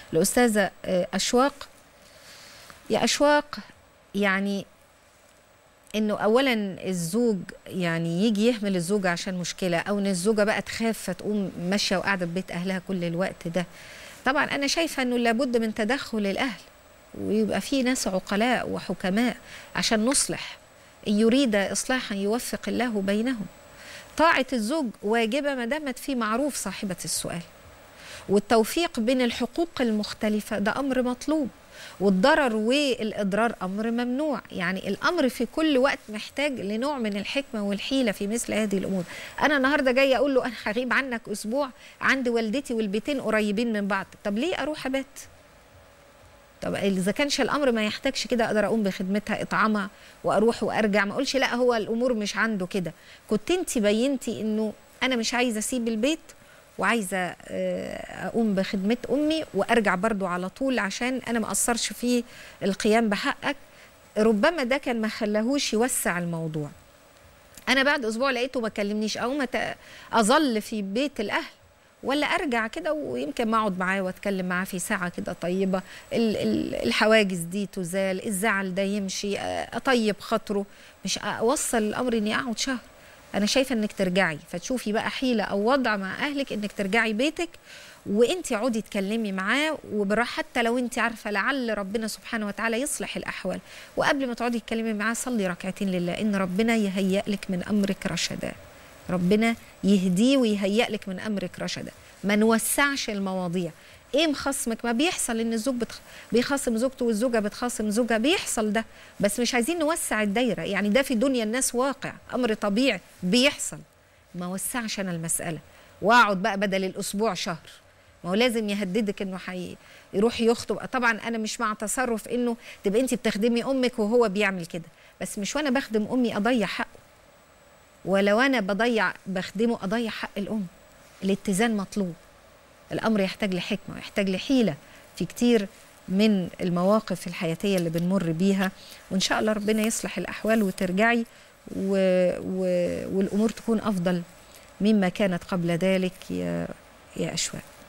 الاستاذه آه، اشواق يا اشواق يعني انه اولا الزوج يعني يجي يهمل الزوجه عشان مشكله او ان الزوجه بقى تخاف فتقوم ماشيه وقاعده في بيت اهلها كل الوقت ده طبعا انا شايفه انه لابد من تدخل الاهل ويبقى في ناس عقلاء وحكماء عشان نصلح ان يريد اصلاحا يوفق الله بينهم طاعه الزوج واجبه ما دامت في معروف صاحبه السؤال والتوفيق بين الحقوق المختلفه ده امر مطلوب والضرر والاضرار امر ممنوع يعني الامر في كل وقت محتاج لنوع من الحكمه والحيله في مثل هذه الامور انا النهارده جايه اقول له انا هغيب عنك اسبوع عند والدتي والبيتين قريبين من بعض طب ليه اروح ابات طب اذا كانش الامر ما يحتاجش كده اقدر اقوم بخدمتها اطعامها واروح وارجع ما اقولش لا هو الامور مش عنده كده كنت انت بينتي انه انا مش عايزه اسيب البيت وعايزه آه، اقوم بخدمه امي وارجع برضو على طول عشان انا ما اقصرش في القيام بحقك ربما ده كان ما خلاهوش يوسع الموضوع انا بعد اسبوع لقيته ما كلمنيش او اظل في بيت الاهل ولا ارجع كده ويمكن ما اقعد معاه واتكلم معاه في ساعه كده طيبه ال- ال- الحواجز دي تزال الزعل ده يمشي آه، اطيب خاطره مش اوصل الامر اني اقعد شهر انا شايفه انك ترجعي فتشوفي بقى حيله او وضع مع اهلك انك ترجعي بيتك وانت عودي تكلمي معاه وبراحه حتى لو انت عارفه لعل ربنا سبحانه وتعالى يصلح الاحوال وقبل ما تقعدي تكلمي معاه صلي ركعتين لله ان ربنا يهيئ لك من امرك رشدا ربنا يهديه ويهيئ لك من امرك رشدا ما نوسعش المواضيع ايه مخصمك ما بيحصل ان الزوج بتخ... بيخاصم زوجته والزوجه بتخاصم زوجها بيحصل ده بس مش عايزين نوسع الدايره يعني ده في دنيا الناس واقع امر طبيعي بيحصل ما وسعش انا المساله واقعد بقى بدل الاسبوع شهر ما هو لازم يهددك انه حي... يروح يخطب طبعا انا مش مع تصرف انه تبقى انت بتخدمي امك وهو بيعمل كده بس مش وانا بخدم امي اضيع حقه ولو انا بضيع بخدمه اضيع حق الام الاتزان مطلوب الامر يحتاج لحكمه ويحتاج لحيله في كتير من المواقف الحياتيه اللي بنمر بيها وان شاء الله ربنا يصلح الاحوال وترجعي و... و... والامور تكون افضل مما كانت قبل ذلك يا يا اشواق